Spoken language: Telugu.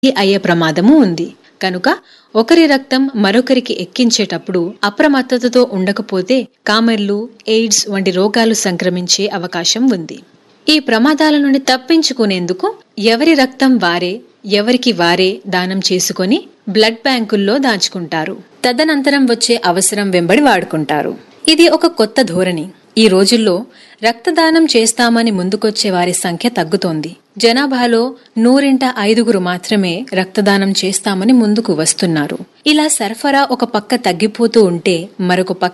అయ్యే ప్రమాదము ఉంది కనుక ఒకరి రక్తం మరొకరికి ఎక్కించేటప్పుడు అప్రమత్తతతో ఉండకపోతే కామెర్లు ఎయిడ్స్ వంటి రోగాలు సంక్రమించే అవకాశం ఉంది ఈ ప్రమాదాల నుండి తప్పించుకునేందుకు ఎవరి రక్తం వారే ఎవరికి వారే దానం చేసుకొని బ్లడ్ బ్యాంకుల్లో దాచుకుంటారు తదనంతరం వచ్చే అవసరం వెంబడి వాడుకుంటారు ఇది ఒక కొత్త ధోరణి ఈ రోజుల్లో రక్తదానం చేస్తామని ముందుకొచ్చే వారి సంఖ్య తగ్గుతోంది జనాభాలో నూరింట ఐదుగురు మాత్రమే రక్తదానం చేస్తామని ముందుకు వస్తున్నారు ఇలా సరఫరా ఒక పక్క తగ్గిపోతూ ఉంటే మరొక పక్క